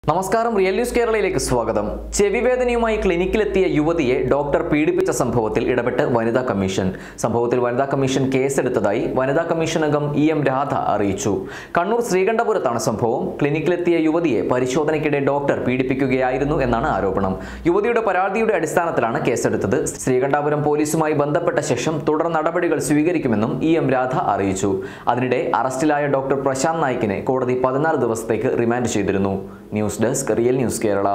നമസ്കാരം real news കേരളയിലേക്ക് സ്വാഗതം ചെവിവേദനയുമായി ക്ലിനിക്കിലെത്തിയ യുവതിയെ ഡോക്ടർ പീഡിപ്പിച്ച സംഭവത്തിൽ ഇടപെട്ട് വനിതാ കമ്മീഷൻ സംഭവത്തിൽ വനിതാ കമ്മീഷൻ കേസെടുത്തതായി വനിതാ കമ്മീഷൻ അംഗം ഇ എം രാധ അറിയിച്ചു കണ്ണൂർ ശ്രീകണ്ഠപുരത്താണ് സംഭവം ക്ലിനിക്കിലെത്തിയ യുവതിയെ പരിശോധനയ്ക്കിടെ ഡോക്ടർ പീഡിപ്പിക്കുകയായിരുന്നു എന്നാണ് ആരോപണം യുവതിയുടെ പരാതിയുടെ അടിസ്ഥാനത്തിലാണ് കേസെടുത്തത് ശ്രീകണ്ഠാപുരം പോലീസുമായി ബന്ധപ്പെട്ട ശേഷം തുടർ നടപടികൾ സ്വീകരിക്കുമെന്നും ഇ എം രാധ അറിയിച്ചു അതിനിടെ അറസ്റ്റിലായ ഡോക്ടർ പ്രശാന്ത് നായിക്കിനെ കോടതി പതിനാല് ദിവസത്തേക്ക് റിമാൻഡ് ചെയ്തിരുന്നു news desk real news Kerala